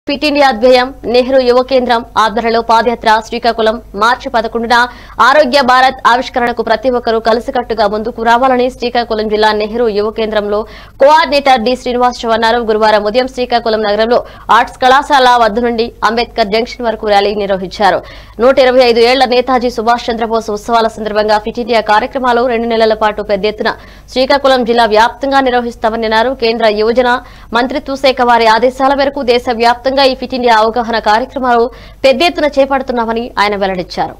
fit India ధ్యేయం నెహ్రూ యువ కేంద్రం ఆధ్వర్యంలో పాదయాత్ర శ్రీకాకుళం మార్చి పదకొండున ఆరోగ్య భారత్ ఆవిష్కరణకు ప్రతి ఒక్కరూ కలిసికట్టుగా ముందుకు రావాలని శ్రీకాకుళం జిల్లా నెహ్రూ యువ కేంద్రంలో కోఆర్డినేటర్ డి శ్రీనివాసరావు అన్నారు గురువారం ఉదయం శ్రీకాకుళం నగరంలో ఆర్ట్స్ కళాశాల వద్ద నుండి అంబేద్కర్ జంక్షన్ వరకు ర్యాలీ నిర్వహించారు నూట ఇరవై ఐదు ఏళ్ల నేతాజీ సుభాష్ చంద్రబోస్ ఉత్సవాల సందర్భంగా ఫిట్ ఇండియా కార్యక్రమాలు రెండు నెలల పాటు పెద్ద ఎత్తున శ్రీకాకుళం జిల్లా వ్యాప్తంగా నిర్వహిస్తామని అన్నారు కేంద్ర యువజన మంత్రిత్వ శాఖ వారి ఆదేశాల మేరకు దేశ వ్యాప్తంగా ఈ ఫిట్ ఇండియా అవగాహన కార్యక్రమాలు పెద్ద ఎత్తున చేపడుతున్నామని ఆయన వెల్లడించారు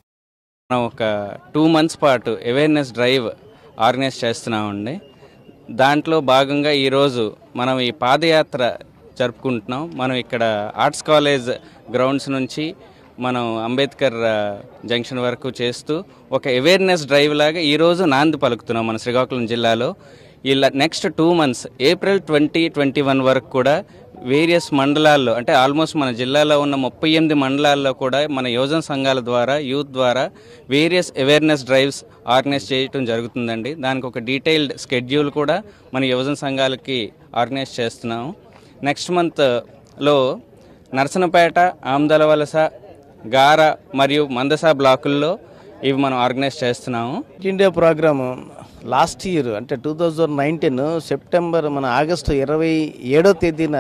మనం ఒక టూ మంత్స్ పాటు అవేర్నెస్ డ్రైవ్ ఆర్గనైజ్ చేస్తున్నామండి దాంట్లో భాగంగా ఈరోజు మనం ఈ పాదయాత్ర జరుపుకుంటున్నాం మనం ఇక్కడ ఆర్ట్స్ కాలేజ్ గ్రౌండ్స్ నుంచి మనం అంబేద్కర్ ఆ, జంక్షన్ వరకు చేస్తూ ఒక అవేర్నెస్ డ్రైవ్ లాగా ఈరోజు నాంది పలుకుతున్నాం మన శ్రీకాకుళం జిల్లాలో ఇలా next two months April twenty twenty one వరకు కూడా వేరియస్ మండలాల్లో అంటే ఆల్మోస్ట్ మన జిల్లాలో ఉన్న ముప్పై ఎనిమిది మండలాల్లో కూడా మన యువజన సంఘాల ద్వారా యూత్ ద్వారా వేరియస్ అవేర్నెస్ డ్రైవ్స్ ఆర్గనైజ్ చేయటం జరుగుతుందండి దానికి ఒక డీటెయిల్డ్ స్కెడ్యూల్ కూడా మన యువజన సంఘాలకి ఆర్గనైజ్ చేస్తున్నాము నెక్స్ట్ మంత్లో నరసనపేట ఆమదల వలస గార మరియు మందస బ్లాకుల్లో ఇవి మనం ఆర్గనైజ్ చేస్తున్నాము Fit India programme last year అంటే టూ థౌజండ్ నైన్టీన్ సెప్టెంబర్ మన ఆగస్టు ఇరవై ఏడో తేదీన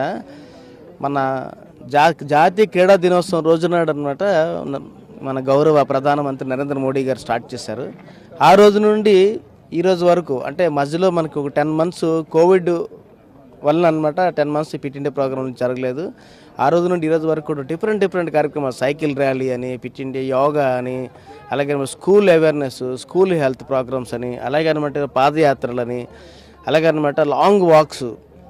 మన జా జాతీయ క్రీడా దినోత్సవం రోజునాడు అనమాట మన గౌరవ ప్రధానమంత్రి నరేంద్ర మోడీ గారు స్టార్ట్ చేశారు ఆ రోజు నుండి ఈ రోజు వరకు అంటే మధ్యలో మనకు ఒక టెన్ మంత్స్ కోవిడ్ వలన అనమాట ten months Fit India programme జరగలేదు ఆ రోజు నుండి ఈ రోజు వరకు కూడా డిఫరెంట్ డిఫరెంట్ కార్యక్రమాలు సైకిల్ ర్యాలీ అని ఫిట్ ఇండియా యోగా అని అలాగే school awareness school health programmes అని అలాగే అనమాట పాదయాత్రలని అలాగే అనమాట లాంగ్ వాక్స్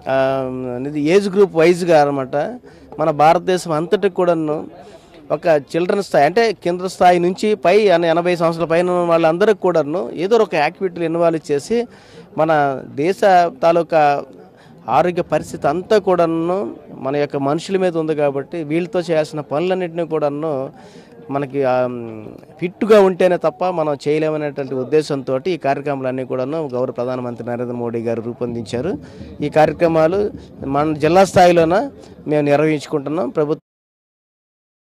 ఇది ఏజ్ గ్రూప్ వైజ్గా అనమాట మన భారతదేశం అంతటికి కూడాను ఒక చిల్డ్రన్ స్థాయి అంటే కింద స్థాయి నుంచి పై అనే ఎనభై సంవత్సరాల పైన ఉన్న వాళ్ళందరికీ కూడాను ఏదో ఒక యాక్టివిటీలు ఇన్వాల్వ్ చేసి మన దేశ తాలూకా ఆరోగ్య పరిస్థితి అంతా కూడాను మన యొక్క మనుషుల మీద ఉంది కాబట్టి వీళ్ళతో చేయాల్సిన పనులన్నింటినీ కూడాను మనకి ఆ, ఫిట్గా ఉంటేనే తప్ప మనం చేయలేమనేటువంటి ఉద్దేశంతో ఈ కార్యక్రమాలన్నీ కూడాను గౌరవ ప్రధానమంత్రి నరేంద్ర మోడీ గారు రూపొందించారు ఈ కార్యక్రమాలు మన జిల్లా స్థాయిలోన మేము నిర్వహించుకుంటున్నాం ప్రభుత్వం